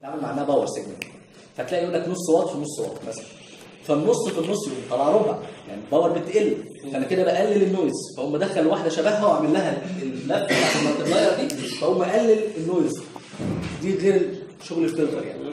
تعمل معناها باور سيجنال فتلاقي يقول لك نص واط في نص واط مثلا فالنص في النص يقوم طلع ربع يعني الباور بتقل فانا كده بقلل النويز فاقوم مدخل واحده شبهها واعمل لها اللف بتاعت المالتبلاير دي فاقوم مقلل النويز دي غير شغل الفلتر يعني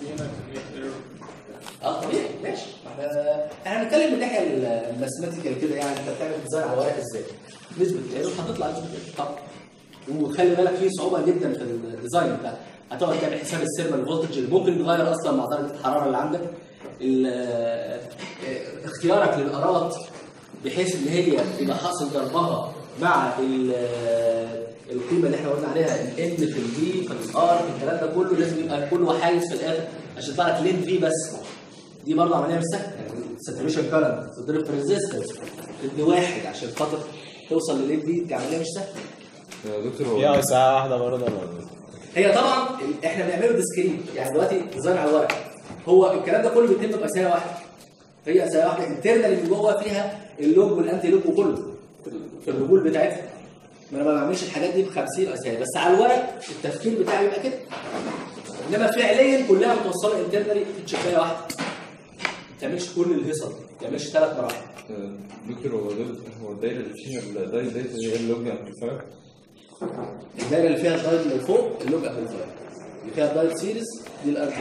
اه طبيعي ماشي ما احنا احنا هنتكلم من الناحيه الماثيماتيكال كده يعني انت بتعمل ديزاين على ورق ازاي نسبه الايرور هتطلع نسبه الايرور طبعا وخلي بالك في صعوبه جدا في الديزاين بتاعك هتقعد تعمل حساب السيرمال فولتج اللي ممكن يتغير اصلا مع درجه الحراره اللي عندك ال- اختيارك للارات بحيث ان هي يبقى حاصل ضربها مع ال- القيمه اللي احنا قلنا عليها الان في الفي في الار الكلام ده كله لازم يبقى كله حاجز في الاخر عشان يطلع لك لين في بس دي برضه عمليه مش سهله يعني الساتوريشن كارنت تضرب في ريزيستنس ابن واحد عشان خاطر توصل للين في دي عمليه مش سهله يا دكتور هو فيها ساعة واحدة برضه ولا هي طبعا ال- احنا بنعمله ديسكريت يعني دلوقتي ديزاين على الورق هو الكلام ده كله بيتم باسئله واحده هي اسئله واحده انترنال اللي جوه فيها اللوج والانتي لوج وكله في ال- في الرجول بتاعتها ما انا ما بعملش الحاجات دي ب 50 اسئله بس على الورق التفكير بتاعي يبقى كده انما فعليا كلها متوصله انترنالي في تشيكايه واحده ما تعملش كل الهيصه دي ما تعملش ثلاث مراحل آه، دكتور هو دول هو الدايره اللي فيها الدايره ديت هي اللوج امبليفاير الدايره اللي فيها الدايت اللي فوق اللوج امبليفاير اللي فيها الدايت سيريز دي الارتي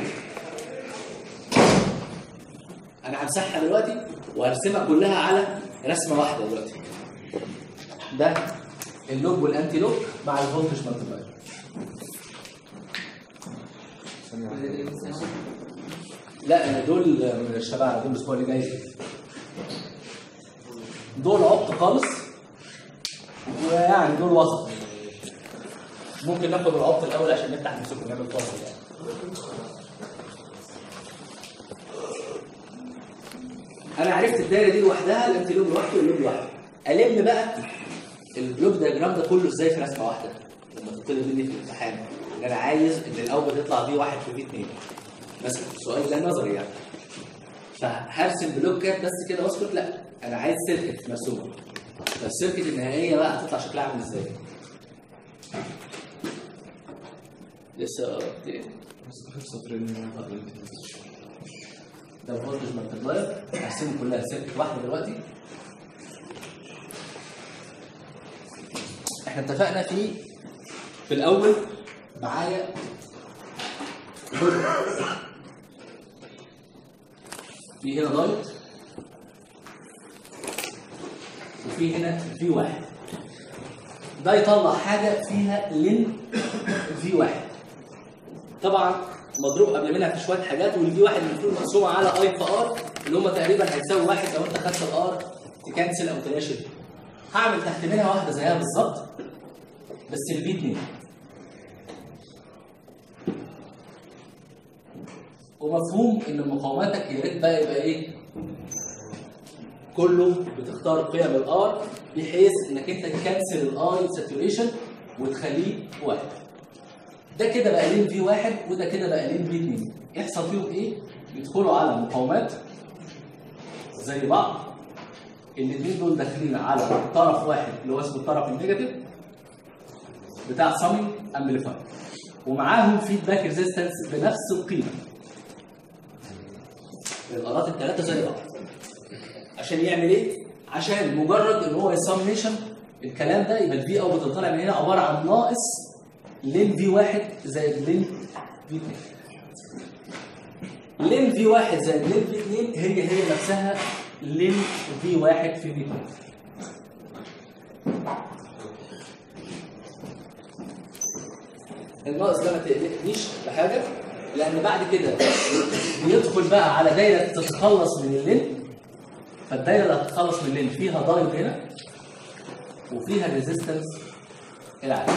انا همسحها دلوقتي وهرسمها كلها على رسمه واحده دلوقتي ده اللوج والانتي لوج مع الفولتج مالتيبلاير ثانيه واحده لا دول من الشباب دول الاسبوع اللي جاي دول عبط خالص ويعني دول وسط ممكن ناخد العبط الاول عشان نفتح نمسكه نعمل فاصل يعني انا عرفت الدايره دي لوحدها الانتلوب لوحده واللوب لوحده الم بقى البلوك دياجرام ده كله ازاي في رسمه واحده لما تطلب مني في الامتحان ان انا عايز ان الاول يطلع فيه واحد في فيه اثنين مثلا السؤال ده نظري يعني فهرسم بلوكات بس كده واسكت لا انا عايز سيركت مرسومه فالسيركت النهائيه بقى هتطلع شكلها عامل ازاي لسه update. بس اخر سطرين من حضرتك. ده الفولتج مالتبلاير هرسمه كلها سيركت واحده دلوقتي احنا اتفقنا في في الاول معايا في هنا لايت وفي هنا في واحد ده يطلع حاجه فيها لين في واحد طبعا مضروب قبل منها في شويه حاجات والفي واحد المفروض مقسومه على اي في ار اللي هم تقريبا هيساوي واحد لو انت خدت الار تكنسل او تناشد هعمل تحت منها واحده زيها بالظبط بس الفي 2 ومفهوم ان مقاوماتك يا ريت بقى يبقى ايه؟ كله بتختار قيم الار بحيث انك انت تكنسل الاي ساتوريشن وتخليه واحد. ده كده بقى لين في واحد وده كده بقى لين في اتنين. يحصل فيهم ايه؟ يدخلوا على مقاومات زي بعض الاثنين دول داخلين على طرف واحد اللي هو اسمه الطرف النيجاتيف بتاع سامي امبليفاير ومعاهم فيدباك ريزيستنس بنفس القيمه الارات الثلاثه زي بعض عشان يعمل ايه؟ عشان مجرد ان هو يسميشن الكلام ده يبقى الفي اوت اللي طالع من هنا عباره عن ناقص لين في واحد زائد لين في 2 لين في واحد زائد لين في 2 هي هي نفسها لين في واحد في في 2 الناقص ده ما تقلقنيش بحاجه لان بعد كده بيدخل بقى على دايره تتخلص من اللين فالدايره اللي هتتخلص من اللين فيها دايد هنا وفيها الريزيستنس العالي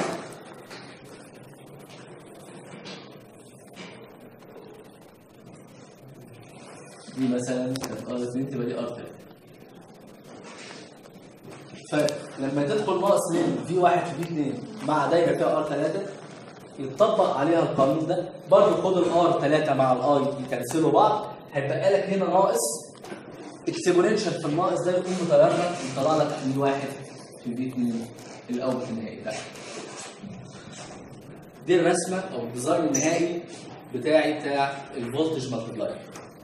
دي مثلا كانت ار 2 تبقى دي ار 3 فلما تدخل ناقص لين في 1 في 2 مع دايره فيها ار 3 يتطبق عليها القانون ده برضه خد الار 3 مع الاي يكنسلوا بعض هيبقى لك هنا ناقص اكسبوننشال في الناقص ده يقوم مطير لك يطلع لك في واحد في في 2 الاول في النهائي ده دي الرسمه او الديزاين النهائي بتاعي بتاع الفولتج مالتبلاير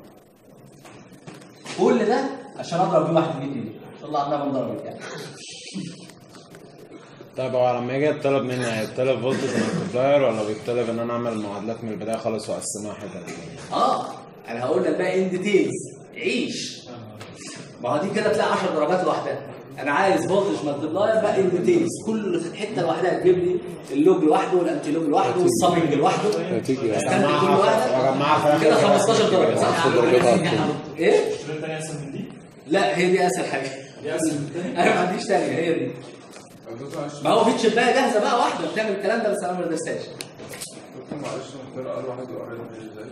كل ده عشان اضرب بيه واحد بيه اتنين طلع عندنا بنضرب يعني طيب هو لما يجي يطلب مني هيطلب فولتج مالتبلاير ولا بيطلب ان انا اعمل معادلات من البدايه خالص واقسمها حتت؟ اه انا هقول لك بقى ان ديتيلز عيش ما هو دي كده تلاقي 10 درجات لوحدها انا عايز فولتج مالتبلاير بقى ان ديتيلز كل حته لوحدها تجيب لي اللوج لوحده والانتي لوج لوحده والسامنج لوحده هتيجي استنى كل واحده واجمعها في كده الاخر 15 درجه صح؟ ايه؟ الشريط الثاني اسهل من دي لا هي دي اسهل حاجه دي اسهل من الثاني انا ما عنديش تانية هي دي ما هو في تشبايه جاهزه بقى واحده بتعمل الكلام ده بس انا ما درستهاش معلش نختار اقل واحد وقريب ازاي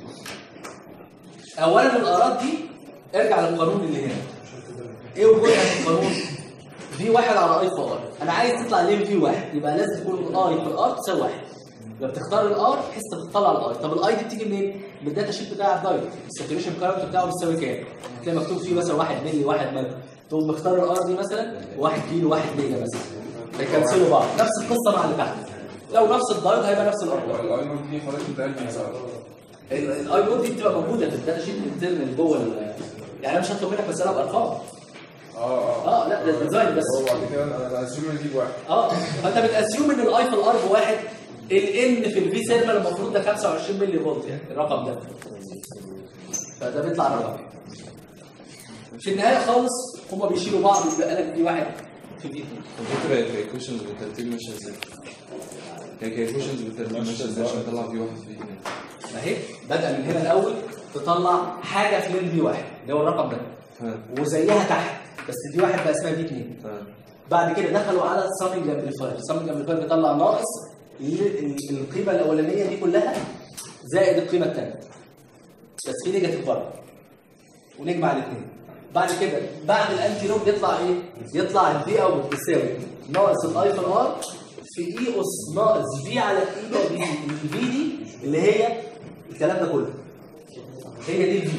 اولا الارات دي ارجع للقانون اللي هنا ايه وجودها في القانون في واحد على اي في ار انا عايز تطلع ليه في واحد يبقى لازم تكون الاي في الار تساوي واحد يبقى بتختار الار بحيث تطلع الاي طب الاي دي بتيجي منين؟ من الداتا شيت بتاع الدايت الساتوريشن كارنت بتاعه بيساوي كام؟ تلاقي مكتوب فيه مثلا 1 مللي 1 مللي تقوم مختار الار دي مثلا 1 كيلو 1 ميجا مثلا فيكنسلوا بعض نفس القصه مع اللي تحت لو نفس الدايت هيبقى نفس الارقام الاي نوت دي حضرتك بتاعت بيساعد الاي نوت دي بتبقى موجوده في الداتا شيت انترنال جوه ال- يعني انا مش هطلب منك مساله بارقام اه اه اه لا ده ديزاين بس هو بعد كده انا انا اسيوم اجيب واحد اه فانت بتاسيوم ان الاي في الار بواحد الان في الفي سيرمال المفروض ده 25 ملي فولت يعني الرقم ده فده بيطلع الرقم في النهايه خالص هما بيشيلوا بعض يبقى لك دي واحد في دي اتنين الفكرة هي كايكوشنز بالترتيب ماشية ازاي؟ هي كايكوشنز بالترتيب ماشية ازاي عشان اطلع في واحد في اتنين ما هي بدأ من هنا الاول تطلع حاجه في لين في واحد اللي هو الرقم ده تمام وزيها تحت بس دي واحد بقى اسمها دي اتنين تمام بعد كده دخلوا على السامنج امبليفاير السامنج امبليفاير بيطلع ناقص ال- ال- القيمه الاولانيه دي كلها زائد القيمه الثانيه بس في نيجاتيف بره ونجمع الاثنين بعد كده بعد الانتي لوب يطلع ايه؟ يطلع الفي اوت بتساوي ناقص الاي في الار في اي اس ناقص في على اي بي الفي دي اللي هي الكلام ده كله هي دي الفي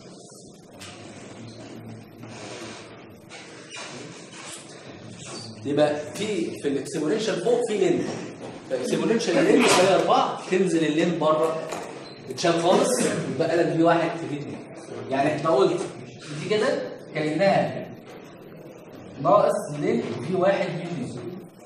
يبقى في في الاكسبوننشال فوق في لين فالاكسبوننشال لين بيساوي 4 تنزل اللين بره تتشال خالص يبقى لك في واحد في في اتنين يعني احنا قلت دي كده كانها ناقص لين في واحد في اتنين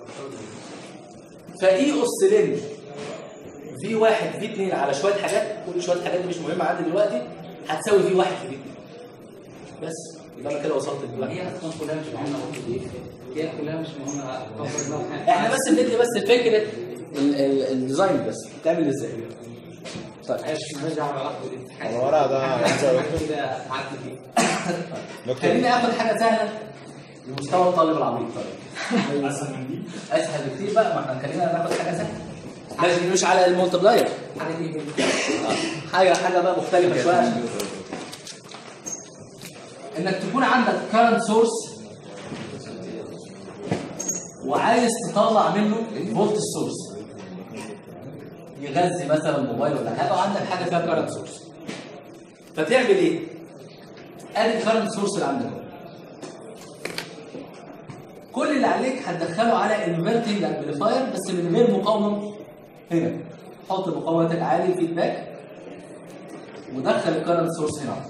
فاي اس لين في واحد في اتنين على شويه حاجات كل شويه حاجات دي مش مهمه عندي دلوقتي هتساوي في واحد في اتنين بس يبقى انا كده وصلت دلوقتي هي اصلا كلها مش مهمه برضه دي هي كلها مش مهمه كبر دماغك. احنا بس بندي بس فكره ال- ال- الديزاين بس بتعمل ازاي طيب عايش مالهاش دعوه بالعقد والامتحان الورق ده عايز أقول لكم. كده عدل فيه دكتور خليني اخد حاجه سهله لمستوى الطالب العبيط طيب اسهل من دي اسهل بكتير بقى ما احنا خلينا ناخد حاجه سهله ماشي مش على المولتبلاير حاجه دي آه. حاجه حاجه بقى مختلفه شويه عشان انك تكون عندك كارنت سورس وعايز تطلع منه فولت سورس يغذي مثلا موبايل ولا حاجه وعندك حاجه فيها كارنت سورس فتعمل ايه؟ ادي الكارنت سورس اللي عندك اهو. كل اللي عليك هتدخله على انفرتنج امبليفاير بس من غير مقاومه هنا حط مقاومتك عالي الفيدباك ودخل الكارنت سورس هنا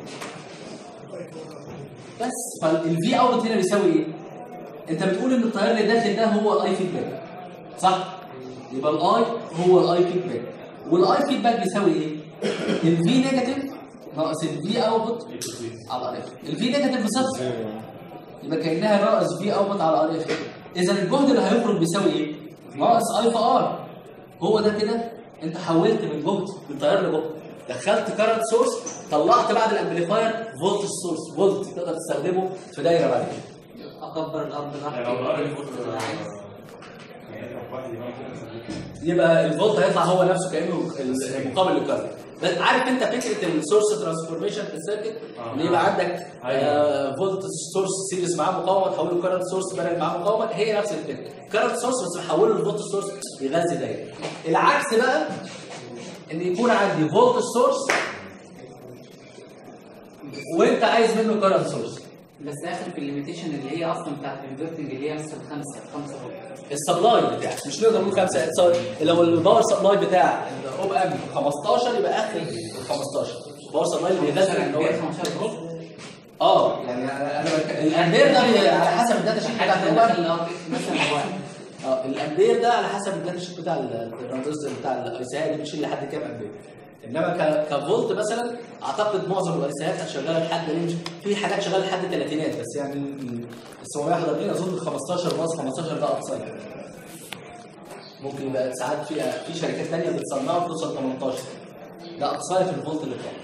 بس فالفي اوت هنا بيساوي ايه؟ انت بتقول ان التيار اللي داخل ده هو الاي فيدباك صح؟ يبقى الاي هو الاي فيدباك والاي فيدباك بيساوي ايه؟ الفي نيجاتيف ناقص الفي اوتبوت على ار اف الفي نيجاتيف بصفر يبقى كانها ناقص في اوتبوت على ار اف اذا الجهد اللي هيخرج بيساوي ايه؟ ناقص اي في ار هو ده كده انت حولت من جهد من تيار لجهد دخلت كارنت سورس طلعت بعد الامبليفاير فولت سورس فولت تقدر تستخدمه في دايره بعد كده اكبر الارض يعني لو براحتي الار يعني لو واحد يبقى كده يبقى الفولت هيطلع هو نفسه كانه المقابل للكارنت بس عارف انت فكره السورس ترانسفورميشن في السيركت آه. ان يبقى عندك آه فولت سورس سيريز معاه مقاومه تحوله كارنت سورس بدل معاه مقاومه هي نفس الفكره كارنت سورس بس محوله لفولت سورس يغذي دايره العكس بقى ان يكون عندي فولت سورس وانت عايز منه كارنت سورس بس اخر في الليميتيشن اللي هي اصلا بتاعت الانفرتنج اللي هي مثلا خمسه خمسه فولت السبلاي بتاعك مش نقدر نقول خمسه سوري لو الباور سبلاي بتاع الاوب ام 15 يبقى اخر ال 15 باور سبلاي اللي بيغذي ان هو 15 فولت اه يعني انا انا بك- الامبير ده بي- على حسب الداتا شيت بتاعت حتى الاوب دخل ام الار مثلا واحد اه الامبير ده على حسب الداتا شيت بتاع ال- الترانزستور بتاع الايسيهات دي بتشيل لحد كام امبير انما ك- كفولت مثلا اعتقد معظم الايسيهات شغاله لحد رينج في حاجات شغاله لحد الثلاثينات بس يعني ال 711 اظن 15 باص 15 ده اقصى يعني. ممكن يبقى ساعات في في شركات ثانيه بتصنعه بتوصل 18 ده اقصى في الفولت اللي بتاعه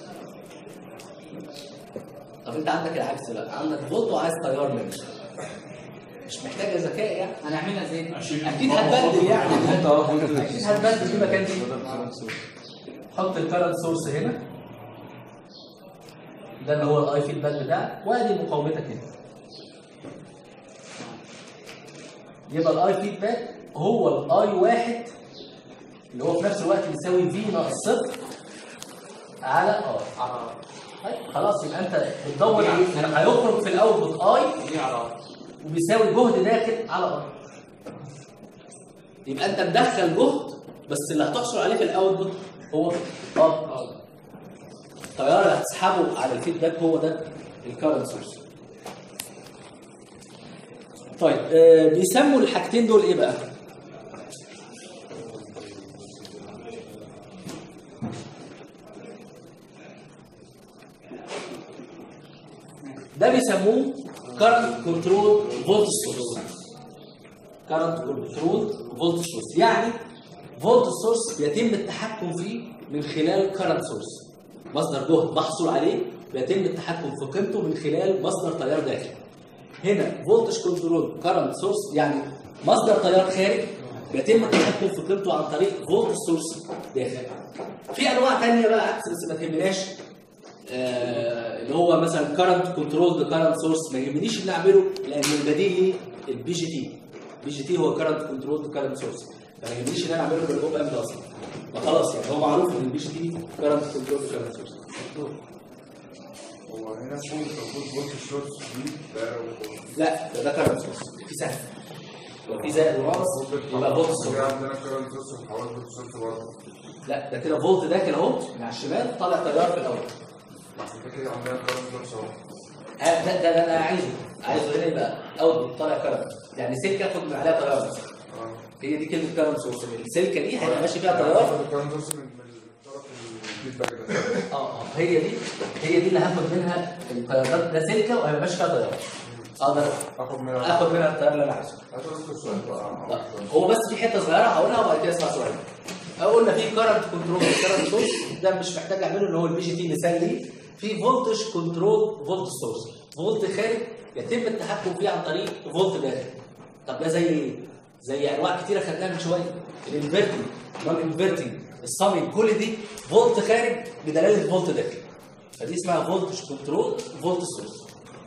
طب انت عندك العكس بقى عندك فولت وعايز تيار منه مش محتاجه ذكاء يعني هنعملها زي اكيد هتبدل يعني انت اه فولت اكيد هتبدل في مكان دي حط الكرنت سورس هنا ده اللي هو الاي فيدباك بتاعك وادي مقاومتك هنا يبقى الاي فيدباك هو الاي واحد اللي هو في نفس الوقت بيساوي في ناقص صفر على ار على طيب خلاص يبقى انت بتدور على هيخرج في الاوتبوت اي دي على وبيساوي جهد داخل على ار يبقى انت مدخل جهد بس اللي هتحصل عليه في الاوتبوت هو اه التيار اللي هتسحبه على الفيدباك هو ده الكارنت سورس طيب آه بيسموا الحاجتين دول ايه بقى؟ ده بيسموه current control voltage source current control voltage source يعني voltage source بيتم التحكم فيه من خلال current source مصدر جهد محصول عليه بيتم التحكم في قيمته من خلال مصدر تيار داخلي هنا voltage control current source يعني مصدر تيار خارج بيتم التحكم في قيمته عن طريق voltage source داخل في انواع ثانيه بقى عكس بس ما تهمناش آه، اللي هو مثلا كارنت كنترول ذا كارنت سورس ما يهمنيش ان اعمله لان البديل ليه البي جي تي البي جي تي هو كارنت كنترول ذا كارنت سورس فما يهمنيش ان انا اعمله بالاوب ام ده اصلا فخلاص يعني هو معروف ان البي جي تي كارنت كنترول ذا كارنت سورس هو هنا فوق المفروض فولت الشورت دي ده لا ده ده كارنت سورس في سهم لو في زائد وناقص يبقى فولت في سورس عندنا كارنت سورس وحوالي فولت سورس برضه لا ده كده فولت داخل اهو من على الشمال طالع تيار في الاول ده كده عندنا كارنت سورس اهو آه، ده ده ده انا عايزه عايزه هنا يبقى اوت طالع كارنت يعني سلكه اخد من عليها تيار بس اه هي دي كلمه كارنت سورس السلكه دي هيبقى ماشي فيها تيار كارنت سورس من من طرف الفيدباك ده اه اه هي دي هي دي اللي هاخد منها التيارات ده سلكه وهيبقى ماشي فيها تيار اقدر اخد منها اخد منها التيار اللي انا عايزه هتذكر السؤال بقى لا، هو بس في حته صغيره هقولها وبعد كده اسمع سؤال قلنا في كارنت كنترول كارنت سورس ده مش محتاج اعمله اللي هو البي جي تي مثال ليه في فولتج كنترول فولت سورس فولت خارج يتم التحكم فيه عن طريق فولت داخل طب ده زي ايه؟ زي انواع كتيره خدناها من شويه الانفرتنج نون انفرتنج الصامي كل دي فولت خارج بدلاله فولت داخل فدي اسمها فولتج كنترول فولت سورس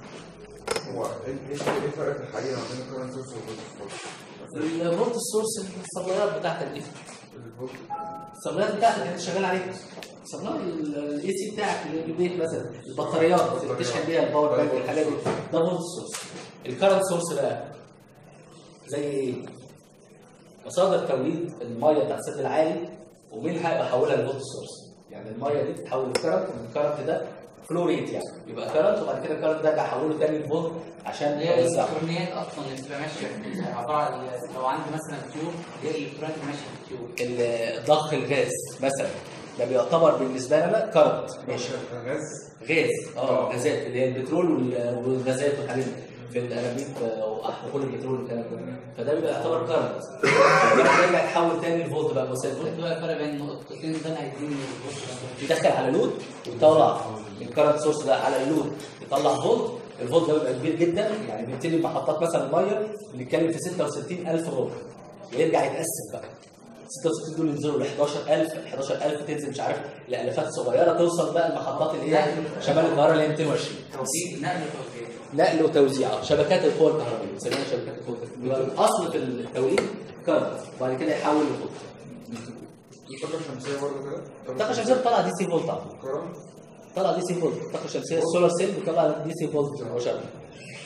هو ايه ايه ايه الفرق في الحقيقه ما بين الكارنت سورس والفولت سورس؟ الفولت سورس السبلايات بتاعتك دي الفولت السبلايات بتاعتك اللي انت شغال عليها سبلاي الاي سي بتاعك اللي في البيت مثلا البطاريات اللي بتشحن بيها الباور بانك والحاجات دي ده فولت سورس الكارنت سورس بقى زي ايه؟ مصادر توليد الميه بتاعت السد العالي ومنها بحولها لفولت سورس يعني الميه دي بتتحول لكرنت والكرنت ده فلو ريت يعني يبقى كرنت وبعد كده الكرنت ده بحوله تاني لفولت عشان هي اوزعه الالكترونيات اصلا اللي بتبقى ماشيه عباره عن لو عندي مثلا تيوب هي الالكترونيات اللي ماشيه في التيوب ضخ الغاز مثلا ده بيعتبر بالنسبه لنا كرنت ماشي غاز غاز اه آه. غازات اللي هي البترول وال- والغازات والحاجات دي في الانابيب آه، وحقول البترول والكلام ده فده بيبقى يعتبر كرنت الكرنت ده يرجع يتحول تاني لفولت بقى وسائل قلت بقى الفرق بين النقطتين ده عايزين يدخل على لود ويطلع الكرنت سورس ده على اللود يطلع فولت الفولت ده بيبقى كبير جدا يعني بيبتدي بمحطات مثلا الميه بنتكلم في 66000 فولت ويرجع يتقسم بقى 66 دول ينزلوا ل 11000 11000 تنزل مش عارف لالافات صغيره توصل بقى المحطات اللي هي شمال القاهره اللي هي 220 توزيع نقل وتوزيع نقل وتوزيع آه، شبكات القوى الكهربائيه بنسميها شبكات القوى الكهربائيه يبقى الاصل في التوليد كهرباء وبعد كده يحول لفولت الطاقه الشمسيه برضه كده الطاقه الشمسيه بتطلع دي سي فولت على طول كرنت طلع دي سي فولت الطاقه الشمسيه السولار سيل بتطلع دي سي فولت مباشره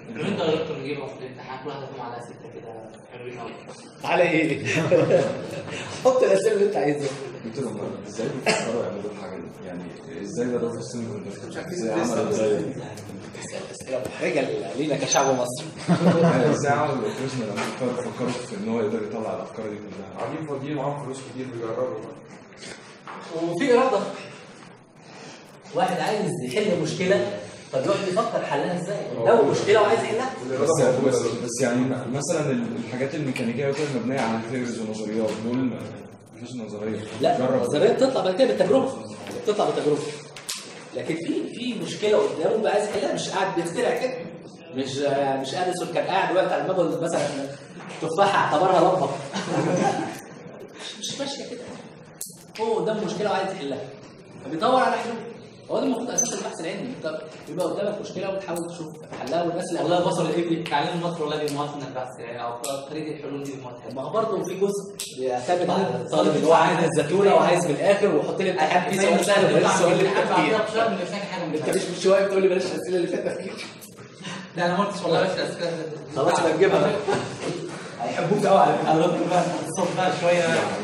الرينج دايركتور نجيبه في الامتحان كل واحده فيهم على سته كده حلوين قوي على ايه؟ حط الاسئله اللي انت عايزها دكتور هم ازاي بيفكروا يعملوا الحاجه دي؟ يعني ازاي ده في السن ازاي عملوا ازاي اسئله محرجه لينا كشعب مصري يعني ازاي عملوا الاوبريشن لما فكروا فكروا في ان هو يقدر يطلع الافكار دي كلها قاعدين فاضيين معاهم فلوس كتير بيجربوا وفي اراده واحد عايز يحل مشكله طب يقعد يفكر حلها ازاي لو مشكله وعايز يحلها بس بس, بس يعني مثلا الحاجات الميكانيكيه وكده مبنيه على ثيريز ونظريات دول مفيش نظريه لا جرب النظريه بتطلع بعد كده بالتجربه بتطلع بالتجربه لكن في في مشكله قدامه بقى عايز يحلها مش قاعد بيخترع كده مش مش اديسون كان قاعد وقت على دماغه مثلا تفاحه اعتبرها لمبه مش- مش ماشيه كده هو قدامه مشكله وعايز يحلها فبيدور على حلول هو ده المفروض اساس البحث العلمي انت بيبقى قدامك مشكله وتحاول تشوف حلها والناس اللي والله قبلها بصر بصر الابني التعليم المصري والله بيموت انك بحث يعني او طريقه الحلول دي بيموت ما هو برضه في جزء بيعتمد على الطالب اللي هو عايز الزتونه وعايز من الاخر ويحط لي امتحان فيه سؤال سهل وبلاش السؤال اللي فيه تفكير بشهر مش فاكر حاجه من انت التفكير. مش من شويه بتقول لي بلاش الاسئله اللي فيها تفكير لا انا ما قلتش والله بلاش الاسئله خلاص يبقى نجيبها بقى هيحبوك قوي على فكره قربت بقى الصوت بقى شويه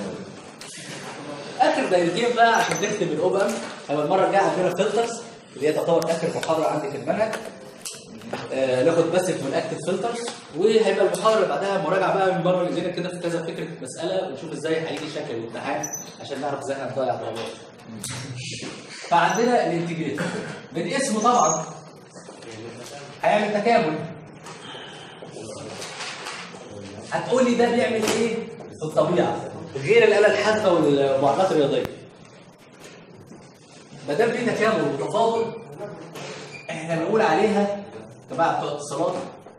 اخر دايرتين بقى عشان نختم الاوب ام هيبقى المره الجايه عندنا فلترز اللي هي تعتبر اخر محاضره عندي في المنهج آه ناخد بس من اكتف فلترز وهيبقى المحاضره اللي بعدها مراجعه بقى من بره لنا كده في كذا فكره مساله ونشوف ازاي هيجي شكل الامتحان عشان نعرف ازاي هنضيع درجات فعندنا الانتجريتور من اسمه طبعا هيعمل تكامل هتقول لي ده بيعمل ايه في الطبيعه غير الاله الحادة والمعادلات الرياضيه ما دام في تكامل وتفاضل احنا بنقول عليها جماعه بتوع اتصالات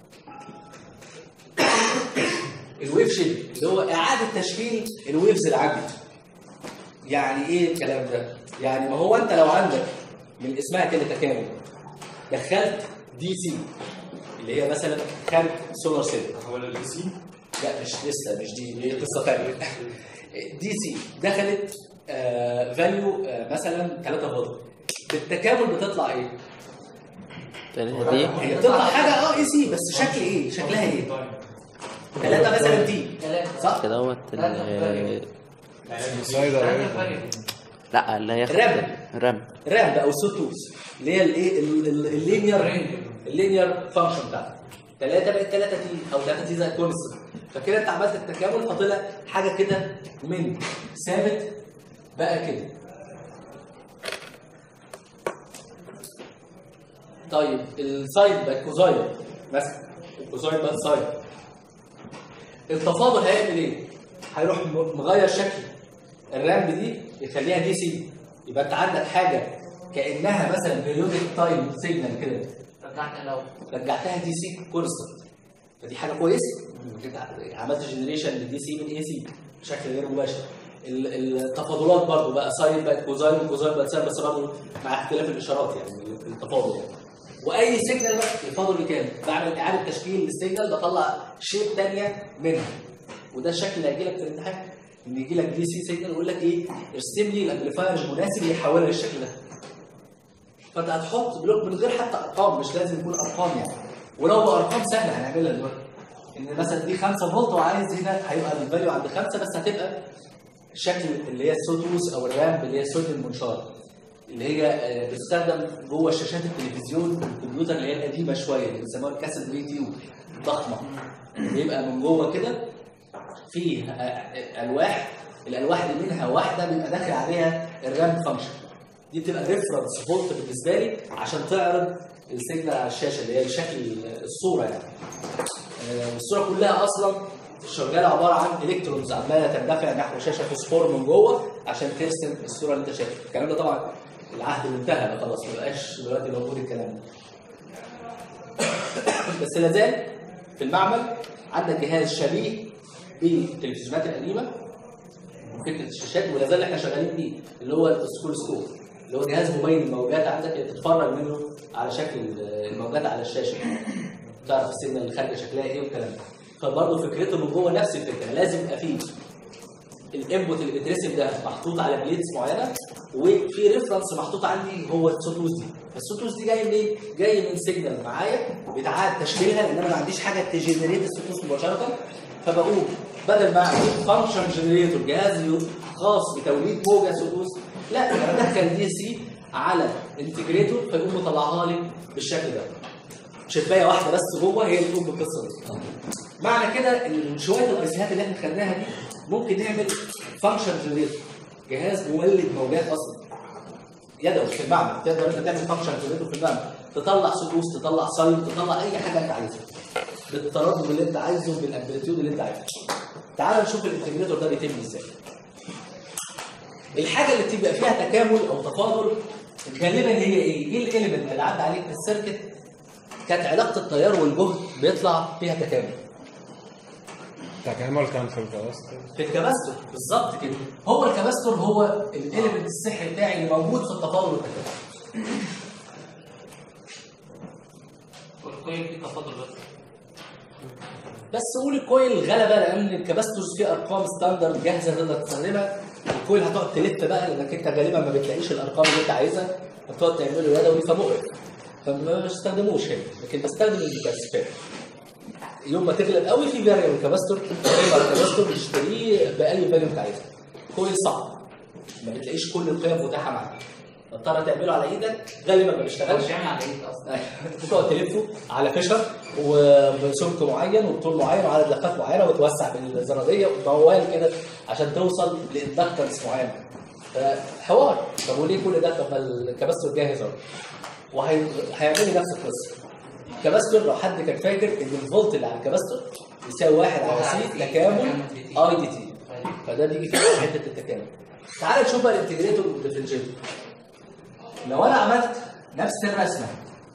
الويف شيب اللي هو اعاده تشكيل الويفز العامه يعني ايه الكلام ده يعني ما هو انت لو عندك من اسمها كده تكامل دخلت دي سي اللي هي مثلا خارج سولار سيل هو البي سي لا مش لسه مش دي دي قصه ثانيه دي سي دخلت فاليو مثلا 3 فولت بالتكامل بتطلع ايه؟ تلاتة دي هي بتطلع حاجه اه اي سي بس شكل ايه؟ شكلها ايه؟ 3 مثلا دي صح؟ كدهوت ال- سلايدر ايه لا اللي هي رام. رام رام او سوتوس اللي هي الايه ال- ال- اللينير اللينير فانكشن بتاعتها 3 بقت 3 تي او 3 تي زي كونستنت فكده انت عملت التكامل فطلع حاجه كده من ثابت بقى كده طيب الساين بقت كوزاين مثلا الكوزاين بقت ساين التفاضل هيعمل ايه؟ هيروح م- مغير شكل الرامب دي يخليها دي سي يبقى انت عندك حاجه كانها مثلا بيريودك تايم سيجنال كده رجعت الاول رجعتها دي سي كونستنت فدي حاجه كويسه إنك انت عملت جنريشن للدي سي من اي سي بشكل غير مباشر ال- التفاضلات برضو بقى ساين بقت كوزاين وكوزاين بقت ساين بس برضو مع اختلاف الاشارات يعني التفاضل يعني واي سيجنال بقى الفاضل بكام؟ بعمل اعاده تشكيل للسيجنال بطلع شيب ثانيه منها وده الشكل اللي هيجي لك في الامتحان ان يجي لك دي سي سيجنال ويقول لك ايه ارسم لي الامبليفاير المناسب اللي يحولها للشكل ده فانت هتحط بلوك من غير حتى ارقام مش لازم يكون ارقام يعني ولو بارقام سهله هنعملها دلوقتي ان مثلا دي 5 فولت وعايز هنا هيبقى الفاليو عند 5 بس هتبقى الشكل اللي هي السودوس او الرامب اللي هي السود المنشار اللي هي آه، بتستخدم جوه شاشات التلفزيون والكمبيوتر اللي هي القديمه شويه اللي بيسموها الكاسيت فيديو ضخمه بيبقى من جوه كده فيه آه، الواح الالواح دي منها واحده بيبقى داخل عليها الرام فانكشن دي بتبقى ريفرنس فولت بالنسبه لي عشان تعرض السيجنال على الشاشه اللي هي شكل الصوره يعني آه، والصوره كلها اصلا شغاله عباره عن الكترونز عماله تندفع نحو شاشه فوسفور من جوه عشان ترسم الصوره اللي انت شايفها الكلام ده طبعا العهد منتهى بقى خلاص ما بقاش دلوقتي موجود الكلام ده بس لا زال في المعمل عندك جهاز شبيه بالتلفزيونات القديمه وفكره الشاشات ولا زال احنا شغالين بيه اللي هو السكول سكوب اللي هو جهاز مبين الموجات عندك اللي تتفرج منه على شكل الموجات على الشاشه تعرف السيجنال اللي خارجه شكلها ايه والكلام ده فبرضه فكرته من جوه نفس الفكره لازم يبقى فيه الانبوت اللي بيترسم ده محطوط على بليتس معينه وفي ريفرنس محطوط عندي هو السوتوز دي فالسوتوز دي جاي منين؟ جاي من سيجنال معايا بيتعاد تشكيلها لان انا ما عنديش حاجه تجنريت السوتوز مباشره فبقوم بدل ما اعمل فانكشن جنريتور جهاز خاص بتوليد موجه سوتوز لا انا بدخل دي سي على انتجريتور فيقوم مطلعها لي بالشكل ده شبايه واحده بس جوه هي اللي تقوم بالقصه دي معنى كده ان شويه الايسيهات اللي احنا خدناها دي ممكن نعمل فانكشن جنريتور جهاز مولد موجات اصلا يدوي في المعمل تقدر انت تعمل فانكشن جنريتور في المعمل تطلع سدوس تطلع ساين تطلع اي حاجه انت عايزها بالتردد اللي انت عايزه بالامبليتيود اللي انت عايزه تعال نشوف الانتجريتور ده بيتم ازاي الحاجه اللي بتبقى فيها تكامل او تفاضل غالبا هي ايه؟ ايه الاليمنت اللي عدى عليك في السيركت كانت علاقه التيار والجهد بيطلع فيها تكامل تكامل كان في الكباستر في الكباستور بالظبط كده هو الكباستور هو الاليمنت السحري بتاعي اللي موجود في التفاضل والتكامل والكويل فيه تفاضل بس بس قول الكويل غلبه لان الكباستورز فيه ارقام ستاندرد جاهزه تقدر تستخدمها الكويل هتقعد تلف بقى لانك انت غالبا ما بتلاقيش الارقام اللي انت عايزها فبتقعد تعمله يدوي فمقرف فما بستخدموش هنا لكن بستخدم الكباستور يوم ما تغلب قوي في فاريبل كباستور فاريبل كباستور بتشتريه باي فاليو انت عايزها كويل صعب ما بتلاقيش كل القيم متاحه معاك تضطر تعمله على ايدك غالبا ما هو بيشتغلش مش بيعمل عمليه اصلا بتقعد تلفه على فشر وبسمك معين وبطول معين وعدد لفات معينه وتوسع بالزراديه وموال كده عشان توصل لاندكتنس معين فحوار طب وليه كل ده طب ما الكباستور جاهز اهو وهيعمل لي نفس القصه الكباستور لو حد كان فاكر ان الفولت اللي على الكباستور يساوي واحد على سي تكامل اي دي تي فده بيجي فيه حته التكامل تعال نشوف بقى الانتجريتور والديفرنشيتور لو انا عملت نفس الرسمه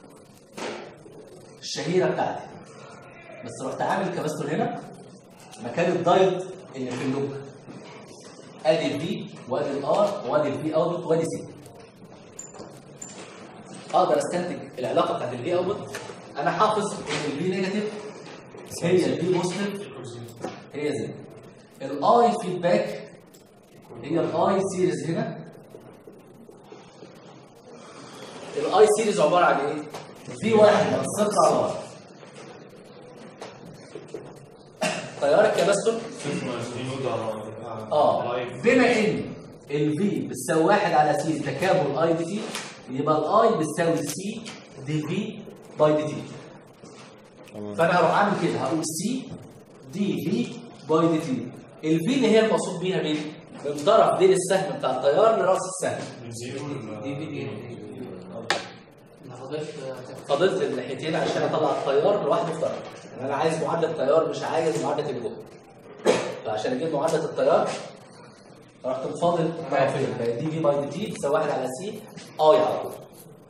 الشهيره بتاعتي بس رحت عامل كباستور هنا مكان الدايت اللي في اللوج ادي البي وادي الار وادي البي اوتبوت وادي سي اقدر استنتج العلاقه بتاعت البي اوتبوت انا حافظ ان البي نيجاتيف هي البي بوزيتيف هي زي الاي فيدباك هي الاي سيريز هنا الاي سيريز عباره عن ايه؟ في واحد منصب على بعض تيار الكباستور اه بما ان الفي بتساوي واحد على سي تكامل اي دي تي يبقى الاي بتساوي سي دي في باي دي تي فانا هروح اعمل كده هقول سي دي في باي دي تي الفي اللي هي المقصود بيها مين؟ من طرف ديل السهم بتاع التيار لراس السهم دي في دي انا فضلت فضلت الناحيتين عشان اطلع التيار لوحده في طرف يعني انا عايز معادله التيار مش عايز معادله الجهد فعشان اجيب معادله التيار رحت مفاضل الطرفين بقت دي في باي دي تي تساوي 1 على سي اي على طول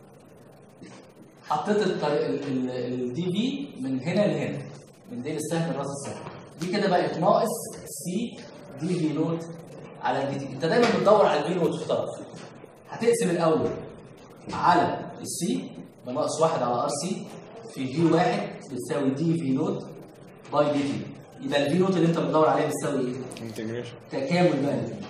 حطيت الدي في من هنا لهنا من ديل السهم لراس السهم دي كده بقت ناقص سي دي في نوت على الدي تي انت دايما بتدور على الفي نوت في طرف هتقسم الاول على السي بناقص واحد على ار سي في في واحد بتساوي دي في نوت باي دي تي يبقى الفي نوت اللي انت بتدور عليها بتساوي ايه؟ انتجريشن تكامل بقى الفي.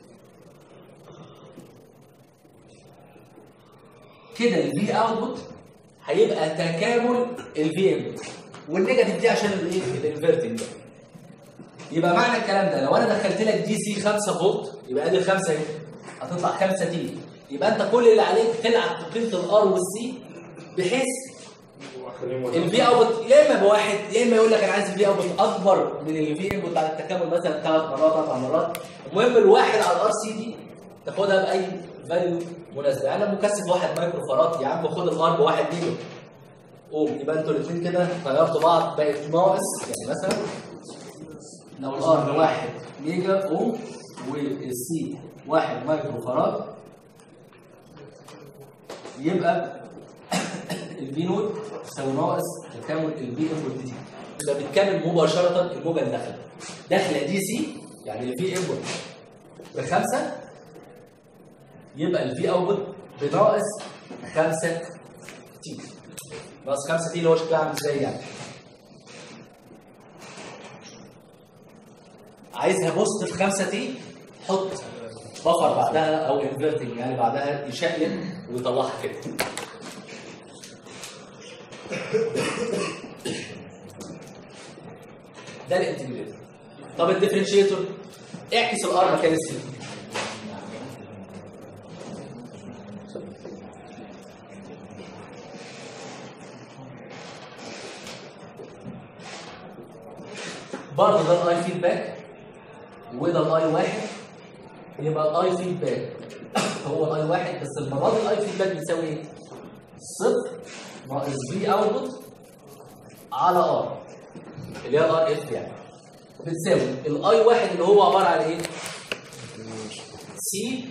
كده الفي اوتبوت هيبقى تكامل الفي انبوت والنيجاتيف دي عشان الايه؟ الانفرتنج ده يبقى معنى الكلام ده لو انا دخلت لك دي سي 5 فولت يبقى ادي الخمسه اهي هتطلع 5 تي يبقى انت كل اللي عليك تلعب بقيمه الار والسي بحيث الفي اوتبوت يا اما بواحد يا اما يقول لك انا عايز الفي اوتبوت اكبر من الفي انبوت بتاع التكامل مثلا ثلاث مرات اربع مرات المهم الواحد على الار سي دي تاخدها باي فاليو مناسبه يعني انا مكثف واحد مايكرو فراد يا عم خد الار بواحد ميجا قوم يبقى انتوا الاثنين كده غيرتوا بعض بقت ناقص يعني مثلا لو الار واحد ميجا اوم والسي واحد مايكرو فراد يبقى البي نوت تساوي ناقص تكامل البي انبوت دي يبقى بتكامل مباشره الموجه اللي داخله داخله دي سي يعني البي انبوت بخمسه يبقى البي اوتبوت بناقص 5 تي ناقص 5 تي اللي هو شكلها عامل ازاي يعني عايزها بوست في 5 تي حط بفر بعدها او انفرتنج يعني بعدها يشقلب ويطلعها كده ده الانتجريتور طب الديفرنشيتور اعكس الار مكان السي برضه ده الاي فيدباك وده الاي واحد يبقى الاي فيدباك هو الاي واحد بس المره دي الاي فيدباك بيساوي ايه؟ صفر ناقص في اوتبوت على ار اللي هي الار اف يعني بتساوي الاي واحد اللي هو عباره عن ايه؟ سي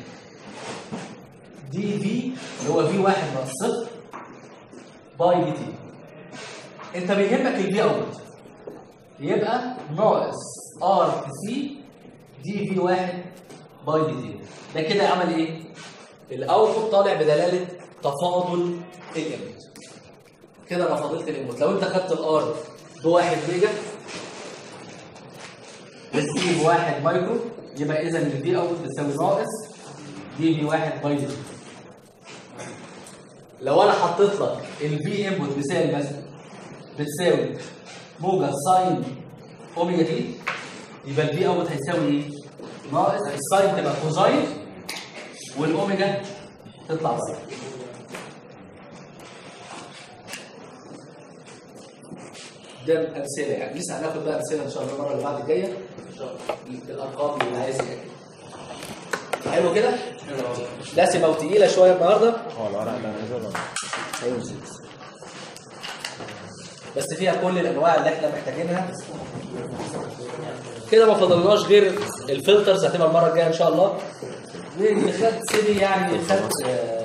دي في اللي هو في واحد ناقص صفر باي دي تي انت بيهمك الفي اوتبوت يبقى ناقص ار في سي دي في واحد باي دي تي ده كده عمل ايه؟ الاوتبوت طالع بدلاله تفاضل الانبوت كده انا فاضلت الانبوت لو انت خدت الار بواحد ميجا والسي بواحد مايكرو يبقى اذا الدي اوت بتساوي ناقص دي في واحد باي دي تي. لو انا حطيت لك الفي انبوت مثال مثلا بتساوي موجة ساين اوميجا تي يبقى الفي اوت هيساوي ايه؟ ناقص الساين تبقى كوزاين والاوميجا تطلع بره ده امثله يعني لسه هناخد بقى امثله ان شاء الله المره اللي بعد الجايه ان شاء الله بالارقام اللي عايز يعني حلو كده؟ دسمه وتقيله شويه النهارده هو الورق ده نزل ولا هينزل بس فيها كل الانواع اللي احنا محتاجينها كده ما فضلناش غير الفلترز هتبقى المره الجايه ان شاء الله واللي خد سيدي يعني خد آه،